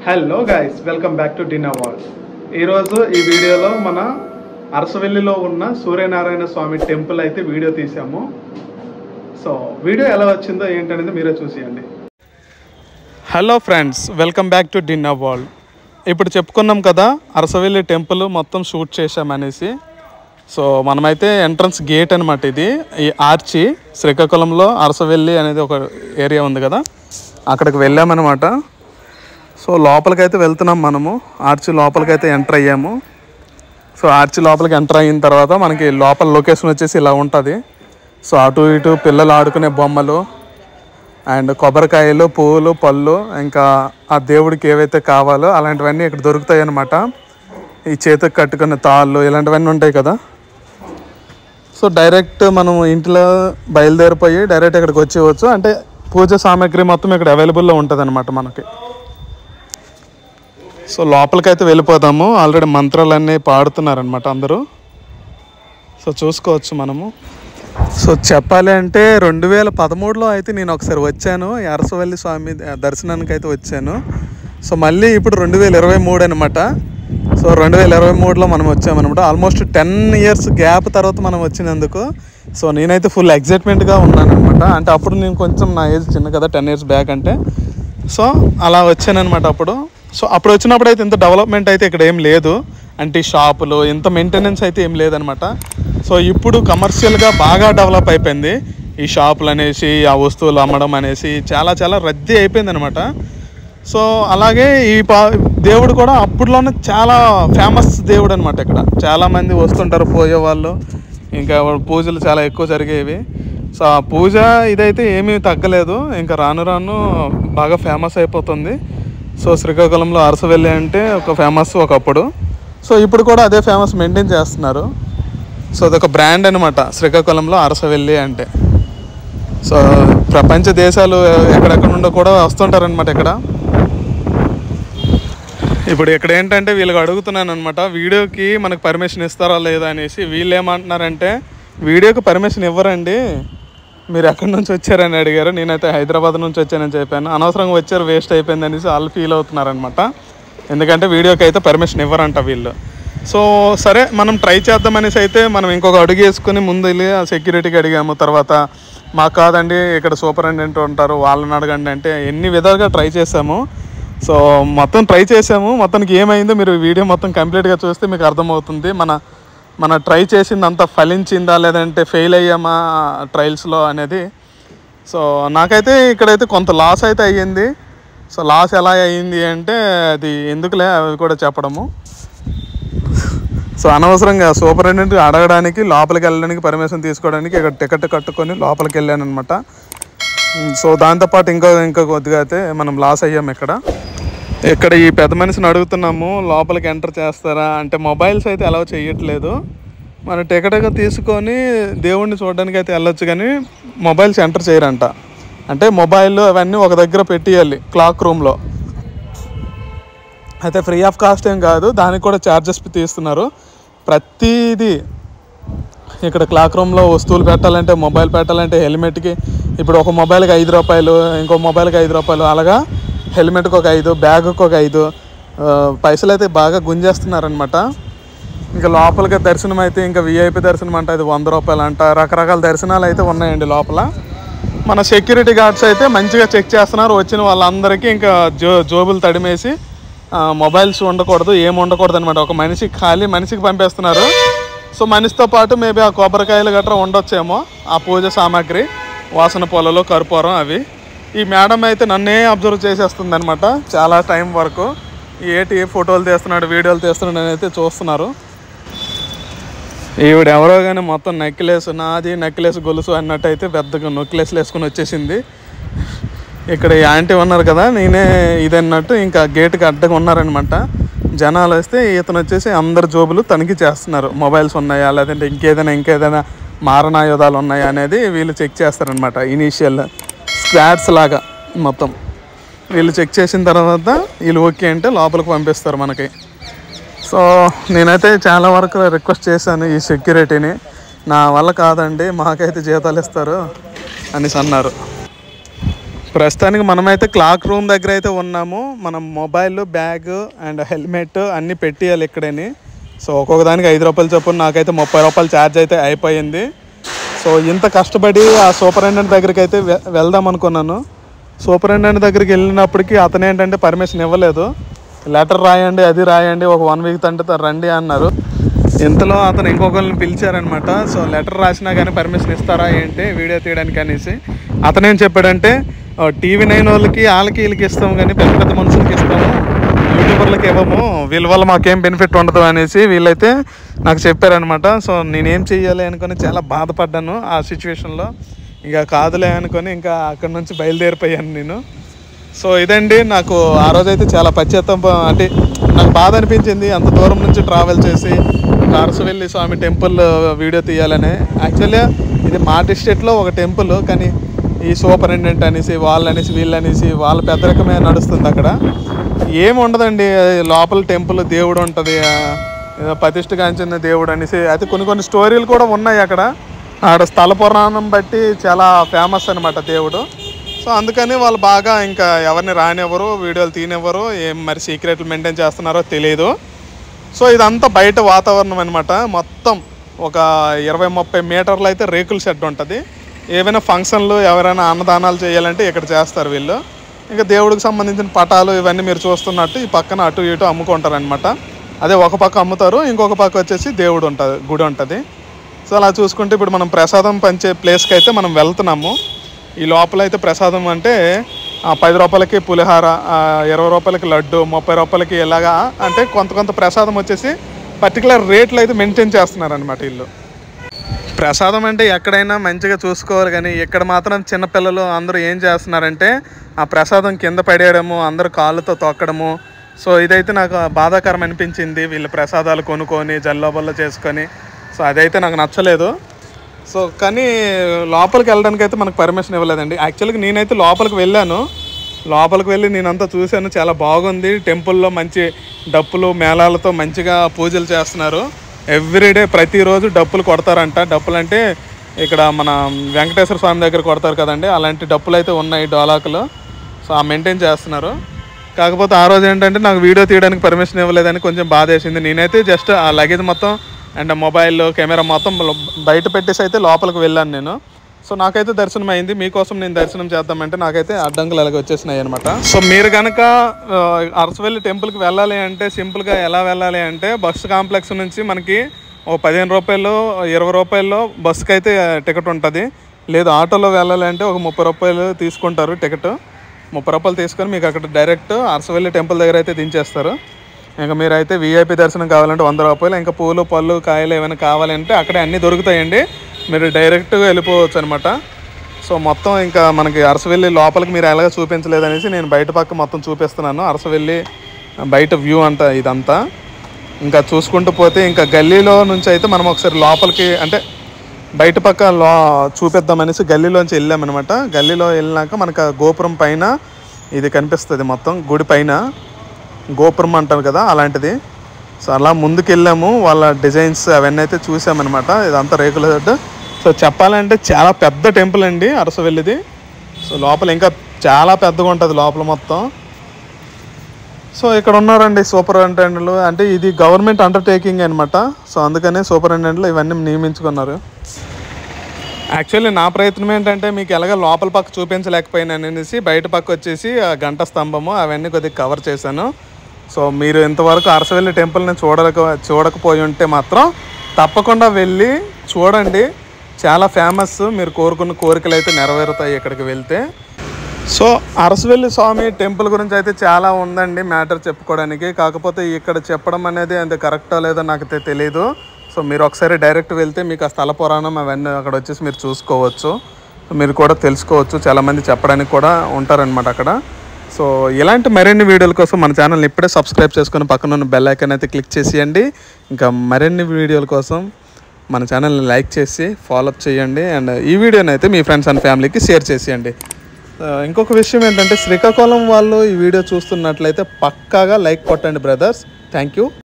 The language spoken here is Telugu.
hello guys welcome back to dinner wall ఈరోజు ఈ వీడియోలో మన అరసవెల్లిలో ఉన్న సూర్యనారాయణ స్వామి టెంపుల్ అయితే వీడియో తీసాము సో వీడియో ఎలా వచ్చిందో ఏంటనేది మీరే చూసేయండి hello friends welcome back to dinner wall ఇప్పుడు చెప్పుకున్నాం కదా అరసవెల్లి టెంపుల్ మొత్తం షూట్ చేశామనేసి సో మనమైతే ఎంట్రన్స్ గేట్ అనమాట ఇది ఈ ఆర్చి శ్రీకాకుళంలో అరసవెల్లి అనేది ఒక ఏరియా ఉంది కదా అక్కడికి వెళ్ళామన్నమాట సో లోపలికైతే వెళ్తున్నాం మనము ఆర్చి లోపలికైతే ఎంటర్ అయ్యాము సో ఆర్చి లోపలికి ఎంటర్ అయిన తర్వాత మనకి లోపల లొకేషన్ వచ్చేసి ఇలా ఉంటుంది సో అటు ఇటు పిల్లలు ఆడుకునే బొమ్మలు అండ్ కొబ్బరికాయలు పువ్వులు పళ్ళు ఇంకా ఆ దేవుడికి ఏవైతే కావాలో అలాంటివన్నీ ఇక్కడ దొరుకుతాయి అన్నమాట ఈ చేతికి కట్టుకునే తాళ్ళు ఇలాంటివన్నీ ఉంటాయి కదా సో డైరెక్ట్ మనం ఇంట్లో బయలుదేరిపోయి డైరెక్ట్ ఇక్కడికి వచ్చేవచ్చు అంటే పూజ సామాగ్రి మొత్తం ఇక్కడ అవైలబుల్లో ఉంటుంది అనమాట మనకి సో లోపలికైతే వెళ్ళిపోతాము ఆల్రెడీ మంత్రాలన్నీ పాడుతున్నారనమాట అందరూ సో చూసుకోవచ్చు మనము సో చెప్పాలి అంటే రెండు వేల పదమూడులో అయితే నేను ఒకసారి వచ్చాను ఈ అరసవల్లి స్వామి దర్శనానికి అయితే వచ్చాను సో మళ్ళీ ఇప్పుడు రెండు వేల ఇరవై మూడు అనమాట సో రెండు వేల ఇరవై మూడులో మనం వచ్చామన్నమాట ఆల్మోస్ట్ టెన్ ఇయర్స్ గ్యాప్ తర్వాత మనం వచ్చినందుకు సో నేనైతే ఫుల్ ఎగ్జైట్మెంట్గా ఉన్నాను అనమాట అంటే అప్పుడు నేను కొంచెం నా ఏజ్ చిన్న కదా టెన్ ఇయర్స్ బ్యాక్ అంటే సో అలా వచ్చానమాట అప్పుడు సో అప్పుడు వచ్చినప్పుడు అయితే ఇంత డెవలప్మెంట్ అయితే ఇక్కడ ఏం లేదు అంటే ఈ షాపులు ఇంత మెయింటెనెన్స్ అయితే ఏం లేదనమాట సో ఇప్పుడు కమర్షియల్గా బాగా డెవలప్ అయిపోయింది ఈ షాపులు అనేసి ఆ వస్తువులు అమ్మడం అనేసి చాలా చాలా రద్దీ అయిపోయింది అనమాట సో అలాగే ఈ పా దేవుడు కూడా అప్పుడులోనే చాలా ఫేమస్ దేవుడు అనమాట ఇక్కడ చాలామంది వస్తుంటారు పోయేవాళ్ళు ఇంకా పూజలు చాలా ఎక్కువ జరిగేవి సో ఆ పూజ ఇదైతే ఏమీ తగ్గలేదు ఇంకా రాను రాను బాగా ఫేమస్ అయిపోతుంది సో శ్రీకాకుళంలో అరసవెల్లి అంటే ఒక ఫేమస్ ఒకప్పుడు సో ఇప్పుడు కూడా అదే ఫేమస్ మెయింటైన్ చేస్తున్నారు సో అదొక బ్రాండ్ అనమాట శ్రీకాకుళంలో అరసవెల్లి అంటే సో ప్రపంచ దేశాలు ఎక్కడెక్కడ నుండో కూడా వస్తుంటారనమాట ఇక్కడ ఇప్పుడు ఇక్కడ ఏంటంటే వీళ్ళకి అడుగుతున్నాను అనమాట వీడియోకి మనకు పర్మిషన్ ఇస్తారా లేదా అనేసి వీళ్ళు ఏమంటున్నారంటే వీడియోకి పర్మిషన్ ఇవ్వరండి మీరు ఎక్కడి నుంచి వచ్చారని అడిగారు నేనైతే హైదరాబాద్ నుంచి వచ్చానని చెప్పాను అనవసరంగా వచ్చారు వేస్ట్ అయిపోయింది అనేసి వాళ్ళు ఫీల్ అవుతున్నారనమాట ఎందుకంటే వీడియోకి అయితే పర్మిషన్ ఇవ్వరంట వీళ్ళు సో సరే మనం ట్రై చేద్దామనేసి అయితే మనం ఇంకొక అడుగు వేసుకుని ముందు వెళ్ళి ఆ సెక్యూరిటీకి అడిగాము తర్వాత మాకు కాదండి ఇక్కడ సూపరింటెండెంట్ ఉంటారు వాళ్ళని అడగండి అంటే ఎన్ని విధాలుగా ట్రై చేసాము సో మొత్తం ట్రై చేసాము మొత్తానికి ఏమైందో మీరు వీడియో మొత్తం కంప్లీట్గా చూస్తే మీకు అర్థమవుతుంది మన మన ట్రై చేసింది అంత ఫలించిందా లేదంటే ఫెయిల్ అయ్యామా ట్రయల్స్లో అనేది సో నాకైతే ఇక్కడైతే కొంత లాస్ అయితే అయ్యింది సో లాస్ ఎలా అయ్యింది అంటే అది ఎందుకులే అవి కూడా చెప్పడము సో అనవసరంగా సూపరింటెండెంట్ అడగడానికి లోపలికి వెళ్ళడానికి పర్మిషన్ తీసుకోవడానికి ఇక్కడ టికెట్ కట్టుకొని లోపలికి వెళ్ళాను అనమాట సో దాంతోపాటు ఇంకో ఇంకో కొద్దిగా అయితే మనం లాస్ అయ్యాం ఇక్కడ ఇక్కడ ఈ పెద్ద మనిషిని అడుగుతున్నాము లోపలికి ఎంటర్ చేస్తారా అంటే మొబైల్స్ అయితే అలౌ చేయట్లేదు మన టికెట్ తీసుకొని దేవుడిని చూడడానికి అయితే వెళ్ళొచ్చు కానీ మొబైల్స్ ఎంటర్ చేయరంట అంటే మొబైల్ అవన్నీ ఒక దగ్గర పెట్టియాలి క్లాక్ రూమ్లో అయితే ఫ్రీ ఆఫ్ కాస్ట్ ఏం కాదు దానికి కూడా ఛార్జెస్ తీస్తున్నారు ప్రతిదీ ఇక్కడ క్లాక్ రూమ్లో వస్తువులు పెట్టాలంటే మొబైల్ పెట్టాలంటే హెల్మెట్కి ఇప్పుడు ఒక మొబైల్కి ఐదు రూపాయలు ఇంకో మొబైల్కి ఐదు రూపాయలు అలాగా హెల్మెట్కి ఒక ఐదు బ్యాగ్కి ఒక ఐదు ఆ, పైసలు అయితే బాగా గుంజేస్తున్నారనమాట ఇంకా లోపలికి దర్శనం అయితే ఇంకా విఐపి దర్శనం అంటే అది వంద రూపాయలు అంట రకరకాల దర్శనాలు అయితే ఉన్నాయండి లోపల మన సెక్యూరిటీ గార్డ్స్ అయితే మంచిగా చెక్ చేస్తున్నారు వచ్చిన వాళ్ళందరికీ ఇంకా జో జోబులు తడిమేసి ఆ, మొబైల్స్ ఉండకూడదు ఏం ఉండకూడదు అనమాట ఒక మనిషి ఖాళీ మనిషికి పంపేస్తున్నారు సో మనిషితో పాటు మేబీ ఆ కొబ్బరికాయలు గట్రా ఉండొచ్చేమో ఆ పూజ సామాగ్రి వాసన పొలలు కర్పూరం అవి ఈ మేడం అయితే నన్నే అబ్జర్వ్ చేసేస్తుంది అనమాట చాలా టైం వరకు ఏటి ఫోటోలు తీస్తున్నాడు వీడియోలు తీస్తున్నాడు అని అయితే చూస్తున్నారు ఈవిడ ఎవరో కానీ మొత్తం నెక్లెస్ నాది నెక్లెస్ గొలుసు అన్నట్టు అయితే పెద్దగా నెక్లెస్లు వేసుకుని వచ్చేసింది ఇక్కడ ఈ ఆంటీ ఉన్నారు కదా నేనే ఇది అన్నట్టు ఇంకా గేట్కి అడ్డగా ఉన్నారనమాట జనాలు వస్తే ఇతను వచ్చేసి అందరి జోబులు తనిఖీ చేస్తున్నారు మొబైల్స్ ఉన్నాయా లేదంటే ఇంకేదైనా ఇంకేదైనా మారణాయుధాలు ఉన్నాయా అనేది వీళ్ళు చెక్ చేస్తారనమాట ఇనీషియల్ స్క్వాడ్స్ లాగా మొత్తం వీళ్ళు చెక్ చేసిన తర్వాత వీళ్ళు ఓకే అంటే లోపలికి పంపిస్తారు మనకి సో నేనైతే చాలా వరకు రిక్వెస్ట్ చేశాను ఈ సెక్యూరిటీని నా వల్ల కాదండి మాకైతే జీతాలు ఇస్తారు అనేసి అన్నారు ప్రస్తుతానికి మనమైతే క్లాక్ రూమ్ దగ్గర అయితే ఉన్నాము మనం మొబైల్ బ్యాగ్ అండ్ హెల్మెట్ అన్నీ పెట్టియాలి ఇక్కడని సో ఒక్కొక్క దానికి ఐదు రూపాయలు చొప్పున నాకైతే ముప్పై రూపాయలు ఛార్జ్ అయితే అయిపోయింది సో ఇంత కష్టపడి ఆ సూపరింటెండెంట్ దగ్గరికి అయితే వె- వెళ్దాం అనుకున్నాను సూపరింటెండెంట్ దగ్గరికి వెళ్ళినప్పటికీ అతను ఏంటంటే పర్మిషన్ ఇవ్వలేదు లెటర్ రాయండి అది రాయండి ఒక వన్ వీక్ తంటే రండి అన్నారు ఇంతలో అతను ఇంకొకరిని పిలిచారనమాట సో లెటర్ రాసినా కానీ పర్మిషన్ ఇస్తారా ఏంటి వీడియో తీయడానికి అనేసి అతను ఏం చెప్పాడంటే టీవీ నైన్ వాళ్ళకి వాళ్ళకి వీళ్ళకి ఇస్తాం కానీ పెద్ద పెద్ద మనుషులకి ఇస్తాము యూట్యూబర్లకి ఇవ్వము వీళ్ళ వల్ల మాకేం బెనిఫిట్ ఉండదు అనేసి వీళ్ళైతే నాకు చెప్పారనమాట సో నేనేం చెయ్యాలి అనుకొని చాలా బాధపడ్డాను ఆ సిచ్యువేషన్లో ఇక కాదులే అనుకొని ఇంకా అక్కడ నుంచి బయలుదేరిపోయాను నేను సో ఇదండి నాకు ఆ రోజైతే చాలా పశ్చాత్తాపం అంటే నాకు బాధ అనిపించింది అంత దూరం నుంచి ట్రావెల్ చేసి అరసవెల్లి స్వామి టెంపుల్ వీడియో తీయాలని యాక్చువల్గా ఇది మా డిస్ట్రిక్ట్లో ఒక టెంపుల్ కానీ ఈ సూపరింటెండెంట్ అనేసి వాళ్ళు అనేసి వీళ్ళు అనేసి వాళ్ళ పెద్దరికమే నడుస్తుంది అక్కడ ఏమి ఉండదండి లోపల టెంపుల్ దేవుడు ఉంటుంది ఏదో ప్రతిష్ఠగాంచిన దేవుడు అనేసి అయితే కొన్ని కొన్ని స్టోరీలు కూడా ఉన్నాయి అక్కడ ఆడ స్థల పురాణం బట్టి చాలా ఫేమస్ అనమాట దేవుడు సో అందుకని వాళ్ళు బాగా ఇంకా ఎవరిని రానివ్వరు వీడియోలు తీనివ్వరు ఏం మరి సీక్రెట్లు మెయింటైన్ చేస్తున్నారో తెలియదు సో ఇదంతా బయట వాతావరణం అనమాట మొత్తం ఒక ఇరవై ముప్పై మీటర్లు అయితే రేకుల షెడ్ ఉంటుంది ఏవైనా ఫంక్షన్లు ఎవరైనా అన్నదానాలు చేయాలంటే ఇక్కడ చేస్తారు వీళ్ళు ఇంకా దేవుడికి సంబంధించిన పటాలు ఇవన్నీ మీరు చూస్తున్నట్టు ఈ పక్కన అటు ఇటు అమ్ముకుంటారనమాట అదే ఒక పక్క అమ్ముతారు ఇంకొక పక్క వచ్చేసి దేవుడు ఉంటుంది గుడి ఉంటుంది సో అలా చూసుకుంటే ఇప్పుడు మనం ప్రసాదం పంచే ప్లేస్కి అయితే మనం వెళ్తున్నాము ఈ లోపల అయితే ప్రసాదం అంటే ఆ, పది రూపాయలకి పులిహార ఆ, ఇరవై రూపాయలకి లడ్డు ముప్పై రూపాయలకి ఇలాగా అంటే కొంత కొంత ప్రసాదం వచ్చేసి పర్టికులర్ రేట్లు అయితే మెయింటైన్ చేస్తున్నారు అనమాట వీళ్ళు ప్రసాదం అంటే ఎక్కడైనా మంచిగా చూసుకోవాలి కానీ ఇక్కడ మాత్రం చిన్నపిల్లలు అందరూ ఏం చేస్తున్నారంటే ఆ ప్రసాదం కింద పడేయడము అందరూ కాళ్ళతో తొక్కడము సో ఇదైతే నాకు బాధాకరం అనిపించింది వీళ్ళు ప్రసాదాలు కొనుక్కొని జల్లోబల్లో చేసుకొని సో అదైతే నాకు నచ్చలేదు సో కానీ లోపలికి వెళ్ళడానికి అయితే మనకు పర్మిషన్ ఇవ్వలేదండి యాక్చువల్గా నేనైతే లోపలికి వెళ్ళాను లోపలికి వెళ్ళి నేనంతా చూశాను చాలా బాగుంది టెంపుల్లో మంచి డప్పులు మేళాలతో మంచిగా పూజలు చేస్తున్నారు ఎవ్రీడే ప్రతిరోజు డప్పులు కొడతారంట డప్పులు అంటే ఇక్కడ మన వెంకటేశ్వర స్వామి దగ్గర కొడతారు కదండి అలాంటి డప్పులు అయితే ఉన్నాయి డోలాకులు సో ఆ మెయింటైన్ చేస్తున్నారు కాకపోతే ఆ రోజు ఏంటంటే నాకు వీడియో తీయడానికి పర్మిషన్ ఇవ్వలేదని కొంచెం బాధ వేసింది నేనైతే జస్ట్ ఆ లగేజ్ మొత్తం అండ్ మొబైల్ కెమెరా మొత్తం లో- బయట పెట్టేసి అయితే లోపలికి వెళ్ళాను నేను సో నాకైతే దర్శనం అయింది మీకోసం నేను దర్శనం చేద్దామంటే నాకైతే అడ్డంకులు అలాగే వచ్చేసినాయి అనమాట సో మీరు కనుక అరసవెల్లి టెంపుల్కి వెళ్ళాలి అంటే సింపుల్గా ఎలా వెళ్ళాలి అంటే బస్సు కాంప్లెక్స్ నుంచి మనకి ఓ పదిహేను రూపాయలు ఇరవై రూపాయల్లో బస్సుకి అయితే టికెట్ ఉంటుంది లేదు ఆటోలో వెళ్ళాలి అంటే ఒక ముప్పై రూపాయలు తీసుకుంటారు టికెట్ ముప్పై రూపాయలు తీసుకొని మీకు అక్కడ డైరెక్ట్ అరసవెల్లి టెంపుల్ దగ్గర అయితే దించేస్తారు ఇంకా మీరైతే వీఐపీ దర్శనం కావాలంటే వంద రూపాయలు ఇంకా పూలు పళ్ళు కాయలు ఏమైనా కావాలంటే అక్కడే అన్నీ దొరుకుతాయండి మీరు డైరెక్ట్గా వెళ్ళిపోవచ్చు అనమాట సో మొత్తం ఇంకా మనకి అరసవెల్లి లోపలికి మీరు ఎలాగ చూపించలేదనేసి నేను బయట పక్క మొత్తం చూపిస్తున్నాను అరసవెల్లి బయట వ్యూ అంతా ఇదంతా ఇంకా చూసుకుంటూ పోతే ఇంకా గల్లీలో నుంచి అయితే మనం ఒకసారి లోపలికి అంటే బయట పక్క లో చూపిద్దామనేసి గల్లీలోంచి వెళ్ళామన్నమాట గల్లీలో వెళ్ళినాక మనకు ఆ గోపురం పైన ఇది కనిపిస్తుంది మొత్తం గుడి పైన గోపురం అంటారు కదా అలాంటిది సో అలా ముందుకు వెళ్ళాము వాళ్ళ డిజైన్స్ అవన్నీ అయితే చూసామన్నమాట ఇదంతా రేకుల షెడ్ సో చెప్పాలంటే చాలా పెద్ద టెంపుల్ అండి అరసవెల్లిది సో లోపల ఇంకా చాలా పెద్దగా ఉంటుంది లోపల మొత్తం సో ఇక్కడ ఉన్నారండి సూపరింటెండెంట్లు అంటే ఇది గవర్నమెంట్ అండర్టేకింగ్ అనమాట సో అందుకనే సూపరింటెండెంట్లు ఇవన్నీ నియమించుకున్నారు యాక్చువల్లీ నా ప్రయత్నం ఏంటంటే మీకు ఎలాగ లోపల పక్క చూపించలేకపోయినాను అనేసి బయట పక్క వచ్చేసి ఆ గంట స్తంభము అవన్నీ కొద్దిగా కవర్ చేశాను సో మీరు ఇంతవరకు అరసవెల్లి టెంపుల్ని చూడలేక చూడకపోయి ఉంటే మాత్రం తప్పకుండా వెళ్ళి చూడండి చాలా ఫేమస్ మీరు కోరుకున్న కోరికలు అయితే నెరవేరుతాయి ఇక్కడికి వెళ్తే సో అరసవెల్లి స్వామి టెంపుల్ గురించి అయితే చాలా ఉందండి మ్యాటర్ చెప్పుకోవడానికి కాకపోతే ఇక్కడ చెప్పడం అనేది అంత కరెక్టో లేదో నాకు తె- తెలియదు సో మీరు ఒకసారి డైరెక్ట్ వెళ్తే మీకు ఆ స్థల పురాణం అవన్నీ అక్కడ వచ్చేసి మీరు చూసుకోవచ్చు మీరు కూడా తెలుసుకోవచ్చు చాలామంది చెప్పడానికి కూడా ఉంటారనమాట అక్కడ సో ఇలాంటి మరిన్ని వీడియోల కోసం మన ఛానల్ని ఇప్పుడే సబ్స్క్రైబ్ చేసుకొని పక్కన ఉన్న బెల్ ఐకాన్ అయితే క్లిక్ చేసేయండి ఇంకా మరిన్ని వీడియోల కోసం మన ఛానల్ని లైక్ చేసి ఫాలోఅప్ చేయండి అండ్ ఈ వీడియోని అయితే మీ ఫ్రెండ్స్ అండ్ ఫ్యామిలీకి షేర్ చేసేయండి ఆ, ఇంకొక విషయం ఏంటంటే శ్రీకాకుళం వాళ్ళు ఈ వీడియో చూస్తున్నట్లయితే పక్కాగా లైక్ కొట్టండి బ్రదర్స్ థ్యాంక్ యూ